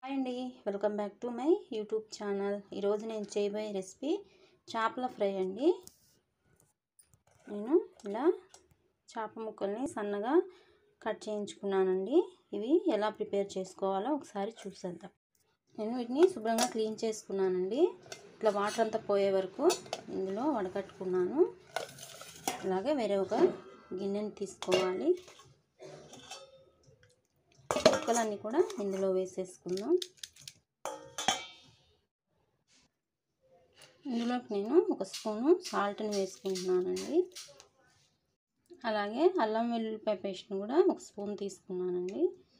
hi అండి welcome back to my YouTube channel ఈరోజు నేను చేయబోయే రెసిపీ చేపల ఫ్రై అండి నేను ఇలా చేప ముక్కల్ని సన్నగా కట్ చేయించుకున్నానండి ఇవి ఎలా ప్రిపేర్ చేసుకోవాలో ఒకసారి చూసేద్దాం నేను వీటిని శుభ్రంగా క్లీన్ చేసుకున్నానండి ఇట్లా వాటర్ అంతా పోయే వరకు ఇందులో వడకట్టుకున్నాను అలాగే వేరే ఒక గిన్నెని తీసుకోవాలి ముక్కలన్నీ కూడా ఇందులో వేసేసుకుందాం ఇందులోకి నేను ఒక స్పూను సాల్ట్ని వేసుకుంటున్నానండి అలాగే అల్లం వెల్లుల్లిపాయ పేస్ట్ని కూడా ఒక స్పూన్ తీసుకున్నానండి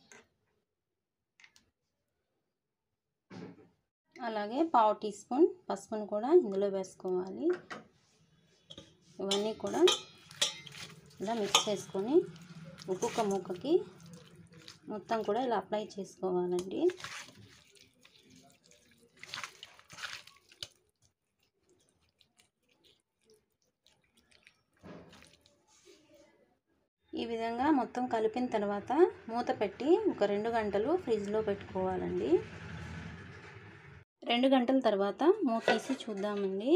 అలాగే పావు టీ స్పూన్ పసుపును కూడా ఇందులో వేసుకోవాలి ఇవన్నీ కూడా ఇలా మిక్స్ చేసుకొని ఒక్కొక్క ముక్కకి మొత్తం కూడా ఇలా అప్లై చేసుకోవాలండి ఈ విధంగా మొత్తం కలిపిన తర్వాత మూత పెట్టి ఒక రెండు గంటలు ఫ్రిడ్జ్లో పెట్టుకోవాలండి రెండు గంటల తర్వాత మూత తీసి చూద్దామండి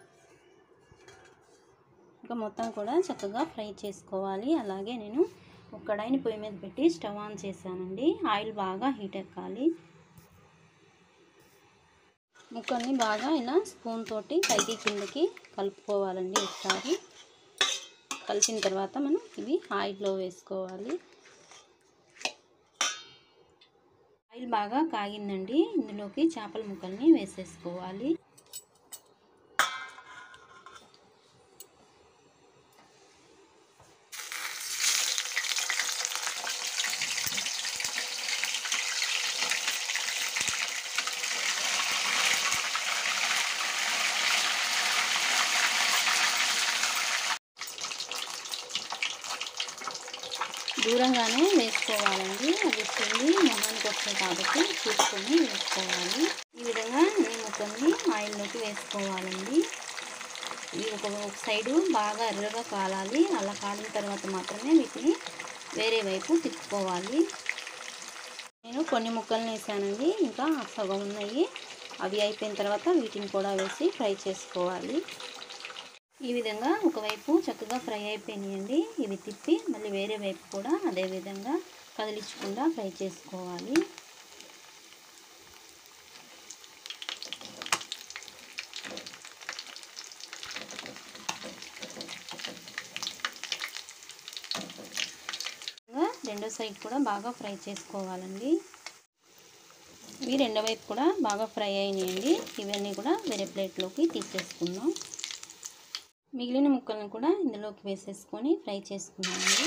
ఇంకా మొత్తం కూడా చక్కగా ఫ్రై చేసుకోవాలి అలాగే నేను ఒక కడాయిని పొయ్యి మీద పెట్టి స్టవ్ ఆన్ చేశానండి ఆయిల్ బాగా హీట్ ఎక్కాలి ముక్కల్ని బాగా ఇలా స్పూన్ తోటి పైకి కిందకి కలుపుకోవాలండి ఒకసారి కలిపిన తర్వాత మనం ఇవి ఆయిల్లో వేసుకోవాలి ఆయిల్ బాగా కాగిందండి ఇందులోకి చేపల ముక్కల్ని వేసేసుకోవాలి దూరంగానే వేసుకోవాలండి అవి పిండి మొహానికి వస్తాయి కాబట్టి చూసుకొని వేసుకోవాలి ఈ విధంగా ఈ ముక్కల్ని ఆయిల్లోకి వేసుకోవాలండి ఇవి ఒక ఒక సైడు బాగా ఎర్రగా కాలాలి అలా కాలిన తర్వాత మాత్రమే వీటిని వేరే వైపు తిప్పుకోవాలి నేను కొన్ని ముక్కల్ని వేసానండి ఇంకా సగం ఉన్నాయి అవి అయిపోయిన తర్వాత వీటిని కూడా వేసి ఫ్రై చేసుకోవాలి ఈ విధంగా ఒకవైపు చక్కగా ఫ్రై అయిపోయినాయండి ఇవి తిప్పి మళ్ళీ వేరే వైపు కూడా అదే విధంగా కదిలించకుండా ఫ్రై చేసుకోవాలి రెండో సైడ్ కూడా బాగా ఫ్రై చేసుకోవాలండి ఇవి రెండో వైపు కూడా బాగా ఫ్రై అయినాయండి ఇవన్నీ కూడా వేరే ప్లేట్లోకి తీసేసుకుందాం మిగిలిన ముక్కలను కూడా ఇందులోకి వేసేసుకొని ఫ్రై చేసుకున్నామండి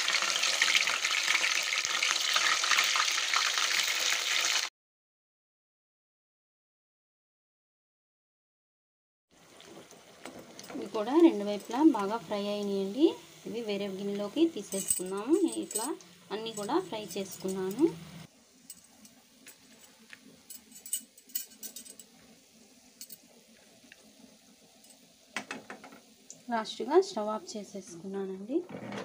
ఇవి కూడా రెండు వైపులా బాగా ఫ్రై అయినాయండి ఇవి వేరే గిన్నెలోకి తీసేసుకున్నాము నేను ఇట్లా అన్నీ కూడా ఫ్రై చేసుకున్నాను లాస్ట్గా స్టవ్ ఆఫ్ చేసేసుకున్నానండి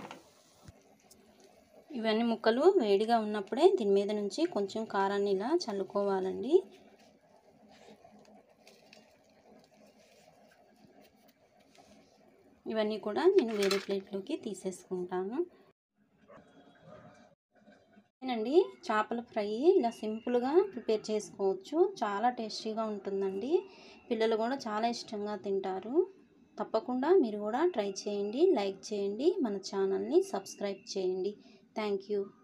ఇవన్నీ ముక్కలు వేడిగా ఉన్నప్పుడే దీని మీద నుంచి కొంచెం కారాన్ని ఇలా చల్లుకోవాలండి ఇవన్నీ కూడా నేను వేరే ప్లేట్లోకి తీసేసుకుంటాను అండి చేపల ఫ్రై ఇలా సింపుల్గా ప్రిపేర్ చేసుకోవచ్చు చాలా టేస్టీగా ఉంటుందండి పిల్లలు కూడా చాలా ఇష్టంగా తింటారు తప్పకుండా మీరు కూడా ట్రై చేయండి లైక్ చేయండి మన ఛానల్ని సబ్స్క్రైబ్ చేయండి థ్యాంక్ యూ